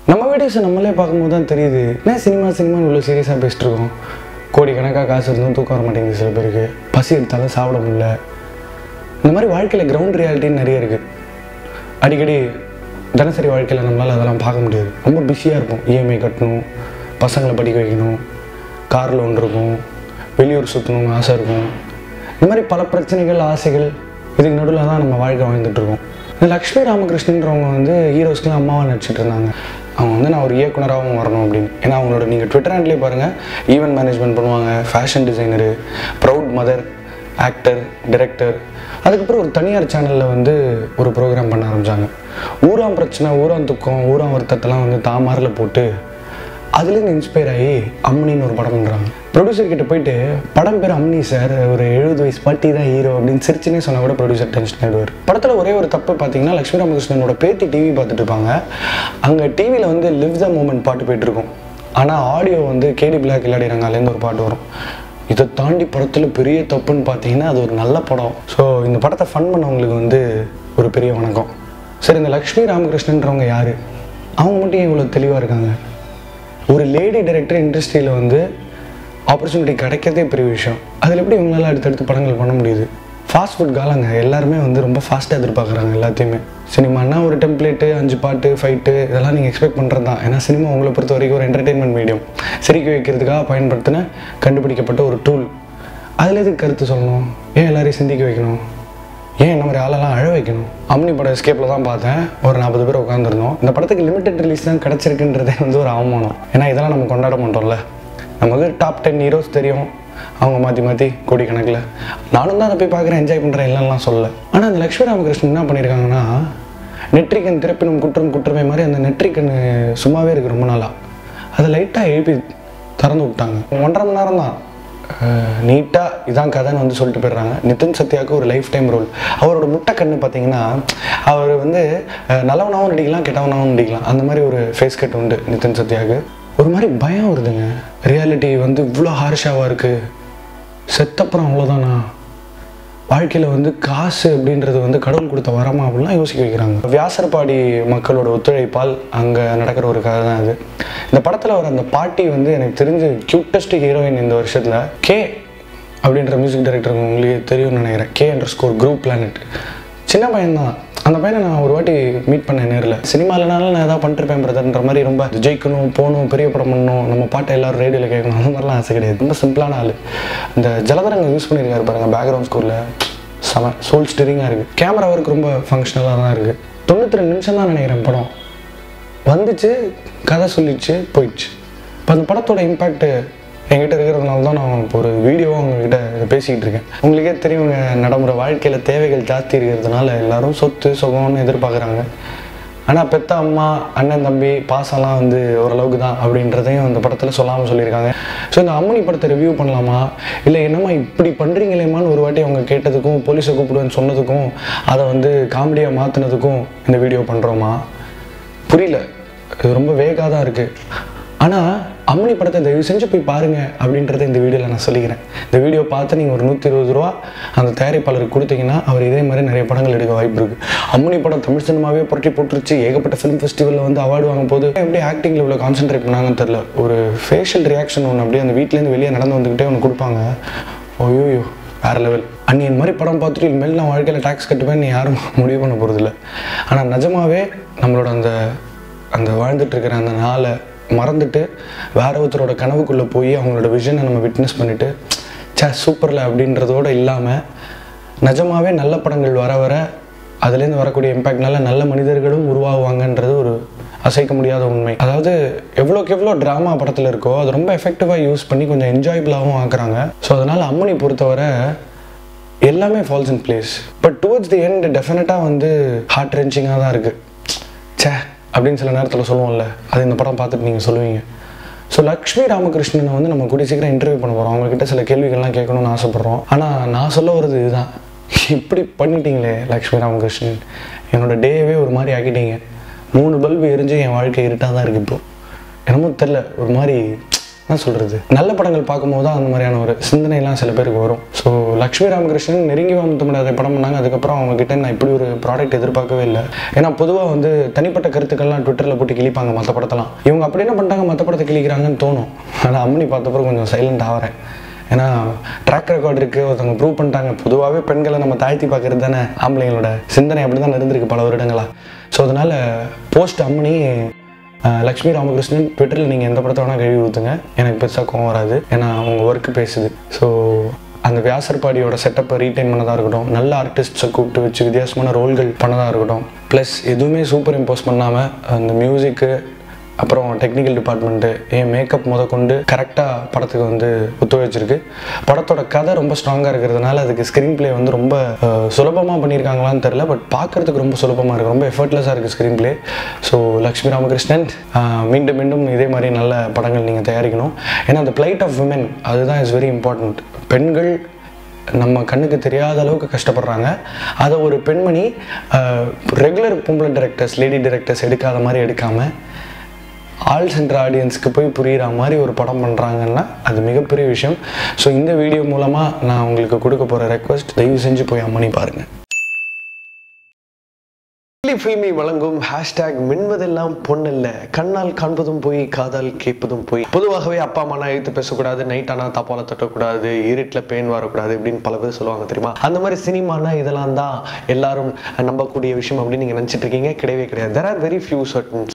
நம்ம வீடியோஸை நம்மளே பார்க்கும்போது தான் தெரியுது என்ன சினிமா சினிமா இவ்வளோ சீரியஸாக பேசிட்டு இருக்கோம் கோடிக்கணக்காக காசு இருந்தும் தூக்கம் வர மாட்டேங்குது சில பேருக்கு பசி எடுத்தாலும் சாப்பிட முடியல இந்த மாதிரி வாழ்க்கையில் கிரவுண்ட் ரியாலிட்டின்னு நிறைய இருக்குது அடிக்கடி தினசரி வாழ்க்கையில் நம்மளால் அதெல்லாம் பார்க்க முடியாது ரொம்ப பிஸியாக இருப்போம் இஎம்ஐ கட்டணும் பசங்களை படிக்க வைக்கணும் கார் லோன் இருக்கும் வெளியூர் சுற்றணும்னு ஆசை இருக்கும் இந்த மாதிரி பல பிரச்சனைகள் ஆசைகள் இதுக்கு நடுவில் தான் நம்ம வாழ்க்கை வாழ்ந்துட்டு இருக்கோம் இந்த லக்ஷ்மி ராமகிருஷ்ணன்றவங்க வந்து ஹீரோஸ்க்குலாம் அம்மாவாக நடிச்சிட்டு இருந்தாங்க அவங்க வந்து நான் ஒரு இயக்குனராகவும் வரணும் அப்படின்னு ஏன்னா அவங்களோட நீங்கள் ட்விட்டர் ஹேண்ட்லேயே பாருங்கள் ஈவெண்ட் மேனேஜ்மெண்ட் பண்ணுவாங்க fashion designer proud mother actor director அதுக்கப்புறம் ஒரு தனியார் சேனலில் வந்து ஒரு ப்ரோக்ராம் பண்ண ஆரம்பித்தாங்க ஊராம் பிரச்சனை ஊராம் துக்கம் ஊராம் வருத்தத்தெல்லாம் வந்து தாமாரில் போட்டு அதுலேருந்து இன்ஸ்பயர் ஆகி அம்னின்னு ஒரு படம் பண்ணுறாங்க ப்ரொடியூசர் கிட்ட போயிட்டு படம் பேர் அம்னி சார் ஒரு எழுபது வயசு பாட்டி தான் ஹீரோ அப்படின்னு சிரிச்சுனே சொன்னால் கூட ப்ரொடியூசர் டென்ஷன் ஆகிடுவார் படத்தில் ஒரே ஒரு தப்பு பார்த்தீங்கன்னா லட்சுமி ராமகிருஷ்ணனோட பேத்தி டிவி பார்த்துட்டு இருப்பாங்க அங்கே டிவியில் வந்து லிவ் த மூமெண்ட் பாட்டு போயிட்டு இருக்கும் ஆனால் ஆடியோ வந்து கேடி பிளாக் இல்லாடிறாங்கலேருந்து ஒரு பாட்டு வரும் இதை தாண்டி படத்தில் பெரிய தப்புன்னு பார்த்தீங்கன்னா அது ஒரு நல்ல படம் ஸோ இந்த படத்தை ஃபன் பண்ணவங்களுக்கு வந்து ஒரு பெரிய வணக்கம் சரி இந்த லக்ஷ்மி ராமகிருஷ்ணன்றவங்க யார் அவங்க மட்டும் ஏன் இவ்வளோ தெளிவாக இருக்காங்க ஒரு லேடி டைரக்டர் இண்டஸ்ட்ரியில் வந்து ஆப்பர்ச்சுனிட்டி கிடைக்கிறதே பெரிய விஷயம் அதில் எப்படி இவங்களால அடுத்தடுத்து படங்கள் பண்ண முடியுது ஃபாஸ்ட் ஃபுட் காலங்க எல்லாருமே வந்து ரொம்ப ஃபாஸ்ட்டாக எதிர்பார்க்குறாங்க எல்லாத்தையுமே சினிமானா ஒரு டெம்ப்ளேட்டு அஞ்சு பாட்டு ஃபைட்டு இதெல்லாம் நீங்கள் எக்ஸ்பெக்ட் பண்ணுறது தான் ஏன்னா சினிமா உங்களை பொறுத்த வரைக்கும் ஒரு என்டர்டெயின்மெண்ட் மீடியம் சிரிக்க வைக்கிறதுக்காக பயன்படுத்தின கண்டுபிடிக்கப்பட்ட ஒரு டூல் அதில் எதுக்கு கருத்து சொல்லணும் ஏன் எல்லாரையும் சிந்திக்க வைக்கணும் ஏன் இந்த மாதிரி ஆளெல்லாம் அழ வைக்கணும் அம்னி படம் எஸ்கேப்பில் தான் பார்த்தேன் ஒரு நாற்பது பேர் உட்காந்துருந்தோம் இந்த படத்துக்கு லிமிடெட் ரிலீஸ் தான் கிடச்சிருக்குன்றதே வந்து ஒரு அவமானம் ஏன்னா இதெல்லாம் நம்ம கொண்டாட மாட்டோம்ல நமக்கு டாப் டென் ஹீரோஸ் தெரியும் அவங்க மாற்றி மாற்றி கோடிக்கணக்கில் நானும் தான் அதை போய் பார்க்குறேன் என்ஜாய் பண்ணுறேன் இல்லைன்னா சொல்லலை ஆனால் அந்த லக்ஷ்மி ராமகிருஷ்ணன் என்ன பண்ணியிருக்காங்கன்னா நெற்றிக்கண் திறப்பினும் குற்றம் குற்றமே மாதிரி அந்த நெற்றிக்கண் சும்மாவே இருக்குது ரொம்ப நாளாக அதை லைட்டாக எழுப்பி திறந்து விட்டாங்க ஒன்றரை மணி நேரம் தான் நீட்டாக இதான் கதைன்னு வந்து சொல்லிட்டு போயிடுறாங்க நிதின் சத்யாவுக்கு ஒரு லைஃப் டைம் ரோல் அவரோட முட்டை கண்ணு பார்த்தீங்கன்னா அவர் வந்து அஹ், நல்லவனாவும் நடிக்கலாம் கெட்டவனாவும் நடிக்கலாம் அந்த மாதிரி ஒரு ஃபேஸ் கட் உண்டு நிதின் சத்யாவுக்கு ஒரு மாதிரி பயம் வருதுங்க ரியாலிட்டி வந்து இவ்வளோ ஹார்ஷாவாக இருக்குது செத்தப்புறம் அவ்வளோதானா வாழ்க்கையில் வந்து காசு அப்படின்றது வந்து கடவுள் கொடுத்த வரமா அப்படிலாம் யோசிக்க வைக்கிறாங்க வியாசர்பாடி மக்களோட ஒத்துழைப்பால் அங்கே நடக்கிற ஒரு கதை தான் இது இந்த படத்தில் வர அந்த பாட்டி வந்து எனக்கு தெரிஞ்ச க்யூட்டஸ்ட் ஹீரோயின் இந்த வருஷத்தில் கே அப்படின்ற மியூசிக் டைரக்டர் உங்களுக்கு தெரியும்னு நினைக்கிறேன் K under score group planet சின்ன பையன்தான் அந்த பையனை நான் ஒரு வாட்டி மீட் பண்ணேன் நேரில் சினிமாலனாலும் நான் ஏதாவது பண்ணிருப்பேன் பிரதர்ன்ற மாதிரி ரொம்ப ஜெயிக்கணும் போகணும் பெரிய படம் பண்ணணும் நம்ம பாட்டை எல்லாரும் ரேடியோவில் கேட்கணும் அந்த மாதிரிலாம் ஆசை கிடையாது ரொம்ப சிம்பிளான ஆள் இந்த ஜலதரங்க யூஸ் பண்ணியிருக்காரு பாருங்க பேக்ரவுண்ட் ஸ்கோரில் செம சோல் ஸ்டிரிங்காக இருக்குது கேமரா ஒர்க் ரொம்ப ஃபங்க்ஷனலாக தான் இருக்குது தொண்ணூற்றி ரெண்டு நிமிஷம் தான் நினைக்கிறேன் படம் வந்துச்சு கதை சொல்லிச்சு போயிடுச்சு இப்போ அந்த படத்தோட இம்பேக்ட் என்கிட்ட இருக்கிறதுனால தான் நான் இப்போ ஒரு வீடியோவாக உங்ககிட்ட இதை பேசிக்கிட்டு இருக்கேன் உங்களுக்கே தெரியுங்க நடைமுறை வாழ்க்கையில் தேவைகள் ஜாஸ்தி இருக்கிறதுனால எல்லாரும் சொத்து சுகம்னு எதிர்பார்க்குறாங்க ஆனால் பெத்த அம்மா அண்ணன் தம்பி பாசம்லாம் வந்து ஓரளவுக்கு தான் அப்படின்றதையும் அந்த படத்தில் சொல்லாமல் சொல்லியிருக்காங்க ஸோ இந்த அம்மனி படத்தை ரிவ்யூ பண்ணலாமா இல்லை என்னம்மா இப்படி பண்ணுறீங்களேம்மான்னு ஒரு வாட்டி அவங்க கேட்டதுக்கும் போலீஸை கூப்பிடுவேன்னு சொன்னதுக்கும் அதை வந்து காமெடியாக மாற்றினதுக்கும் இந்த வீடியோ பண்ணுறோமா புரியல இது ரொம்ப வேகாக தான் இருக்குது ஆனால் அம்மனி படத்தை தயவு செஞ்சு போய் பாருங்க அப்படின்றத இந்த வீடியோவில் நான் சொல்லிக்கிறேன் இந்த வீடியோ பார்த்து நீங்கள் ஒரு நூற்றி இருபது ரூபா அந்த தயாரிப்பாளருக்கு கொடுத்தீங்கன்னா அவர் இதே மாதிரி நிறைய படங்கள் எடுக்க வாய்ப்பு இருக்குது அம்மனி படம் தமிழ் சினிமாவே புரட்டி போட்டுருச்சு ஏகப்பட்ட ஃபிலிம் ஃபெஸ்டிவலில் வந்து அவார்டு வாங்கும் போது எப்படி ஆக்டிங்கில் இவ்வளோ கான்சென்ட்ரேட் பண்ணாங்கன்னு தெரில ஒரு ஃபேஷியல் ரியாக்ஷன் ஒன்று அப்படியே அந்த வீட்டிலேருந்து வெளியே நடந்து வந்துக்கிட்டே ஒன்று கொடுப்பாங்க ஓயோயோ வேறு லெவல் அன்னியன் மாதிரி படம் பார்த்துட்டு இனிமேல் நான் வாழ்க்கையில் டேக்ஸ் கட்டுவேன் நீ யாரும் முடிவு பண்ண போகிறதில்ல ஆனால் நிஜமாவே நம்மளோட அந்த அந்த வாழ்ந்துட்டு இருக்கிற அந்த நாளை மறந்துட்டு வேற ஒருத்தரோட கனவுக்குள்ளே போய் அவங்களோட விஷனை நம்ம விட்னஸ் பண்ணிட்டு சே சூப்பரில் அப்படின்றதோட இல்லாமல் நிஜமாவே நல்ல படங்கள் வர வர அதுலேருந்து வரக்கூடிய இம்பேக்ட்னால நல்ல மனிதர்களும் உருவாகுவாங்கன்றது ஒரு அசைக்க முடியாத உண்மை அதாவது எவ்வளோக்கு எவ்வளோ ட்ராமா படத்தில் இருக்கோ அது ரொம்ப எஃபெக்டிவாக யூஸ் பண்ணி கொஞ்சம் என்ஜாயபிளாகவும் ஆக்குறாங்க ஸோ அதனால் அம்மனி பொறுத்தவரை எல்லாமே falls in place but towards the end டெஃபினட்டாக வந்து ஹார்ட் ரெஞ்சிங்காக தான் இருக்குது ச்சே அப்படின்னு சில நேரத்தில் சொல்லுவோம்ல அது இந்த படம் பார்த்துட்டு நீங்கள் சொல்லுவீங்க ஸோ லக்ஷ்மி ராமகிருஷ்ணனை வந்து நம்ம கூடிய சீக்கிரம் இன்டர்வியூ பண்ண போகிறோம் அவங்கக்கிட்ட சில கேள்விகள்லாம் கேட்கணும்னு ஆசைப்பட்றோம் ஆனால் நான் சொல்ல வர்றது இதுதான் இப்படி பண்ணிட்டீங்களே லக்ஷ்மி ராமகிருஷ்ணன் என்னோட டேவே ஒரு மாதிரி ஆக்கிட்டீங்க மூணு பல்பு எரிஞ்சு என் வாழ்க்கை இருட்டாக தான் இருக்குது இப்போ என்னமோ தெரில ஒரு மாதிரி என்ன சொல்கிறது நல்ல படங்கள் பார்க்கும்போது தான் அந்த மாதிரியான ஒரு சிந்தனைலாம் சில பேருக்கு வரும் ஸோ லக்ஷ்மி ராமகிருஷ்ணன் நெருங்கி வாமத்த முடியாத படம் பண்ணாங்க அதுக்கப்புறம் அவங்க கிட்ட நான் இப்படி ஒரு ப்ராடக்ட் எதிர்பார்க்கவே இல்லை ஏன்னா பொதுவாக வந்து தனிப்பட்ட கருத்துக்கள்லாம் ட்விட்டரில் போட்டு கிழிப்பாங்க மற்ற படத்தெல்லாம் இவங்க அப்படி என்ன பண்ணிட்டாங்க மற்ற படத்தை கிழிக்கிறாங்கன்னு தோணும் ஆனால் அம்மனி பார்த்தப்பறம் கொஞ்சம் சைலண்ட் ஆகிறேன் ஏன்னா ட்ராக் ரெக்கார்ட் இருக்குது ஒருத்தவங்க ப்ரூவ் பண்ணிட்டாங்க பொதுவாகவே பெண்களை நம்ம தாழ்த்தி பார்க்கறது தானே ஆம்பளைங்களோட சிந்தனை அப்படி தான் இருந்திருக்கு பல வருடங்களா ஸோ அதனால் போஸ்ட் அம்மனி அஹ், லக்ஷ்மி ராமகிருஷ்ணன் ட்விட்டரில் நீங்கள் எந்த படத்தை வேணால் கழுவி ஊற்றுங்க எனக்கு பெருசாக கோவம் வராது ஏன்னா அவங்க ஒர்க்கு பேசுது ஸோ அந்த வியாசர்பாடியோட செட்டப்பை ரீட்டைன் பண்ணதாக இருக்கட்டும் நல்ல ஆர்டிஸ்ட்ஸை கூப்பிட்டு வச்சு வித்தியாசமான ரோல்கள் பண்ணதாக இருக்கட்டும் ப்ளஸ் எதுவுமே சூப்பர் இம்போஸ் பண்ணாமல் அந்த மியூசிக்கு அப்புறம் டெக்னிக்கல் டிபார்ட்மெண்ட்டு என் மேக்கப் முத கொண்டு கரெக்டாக படத்துக்கு வந்து ஒத்துழைச்சிருக்கு படத்தோட கதை ரொம்ப ஸ்ட்ராங்காக இருக்கிறதுனால அதுக்கு ஸ்க்ரீன் ப்ளே வந்து ரொம்ப சுலபமாக பண்ணியிருக்காங்களான்னு தெரில பட் பார்க்குறதுக்கு ரொம்ப சுலபமாக இருக்குது ரொம்ப எஃபர்ட்லெஸ்ஸாக இருக்குது screenplay so Lakshmi Ramakrishnan ஆஹ், மீண்டும் மீண்டும் இதே மாதிரி நல்ல படங்கள் நீங்கள் தயாரிக்கணும் ஏன்னா அந்த பிளைட் ஆஃப் விமென் அதுதான் இஸ் வெரி இம்பார்ட்டண்ட் பெண்கள் நம்ம கண்ணுக்கு தெரியாத அளவுக்கு கஷ்டப்படுறாங்க அதை ஒரு பெண்மணி ரெகுலர் பொம்பளை டிரெக்டர்ஸ் லேடி டிரெக்டர்ஸ் எடுக்காத மாதிரி எடுக்காமல் ஆல் சென்டர் ஆடியன்ஸ்க்கு போய் புரிகிற மாதிரி ஒரு படம் பண்ணுறாங்கன்னா அது மிகப்பெரிய விஷயம் ஸோ இந்த வீடியோ மூலமாக நான் உங்களுக்கு கொடுக்க போகிற ரெக்வஸ்ட் தயவு செஞ்சு போய் அம்மனி பாருங்கள் ஃபில்மி வழங்கும் ஹேஷ்டேக் மின்வதெல்லாம் பொண்ணல்ல கண்ணால் காண்பதும் போய் காதால் கேட்பதும் போய் பொதுவாகவே அப்பா அம்மா எழுத்து பேசக்கூடாது நைட் ஆனால் தப்பால தட்டக்கூடாது இருட்டில் பேன் வரக்கூடாது அப்படின்னு பல பேர் சொல்லுவாங்க தெரியுமா அந்த மாதிரி சினிமானா இதெல்லாம் தான் எல்லாரும் நம்பக்கூடிய விஷயம் அப்படின்னு நீங்கள் நினச்சிட்டு இருக்கீங்க கிடையவே கிடையாது there are very few certain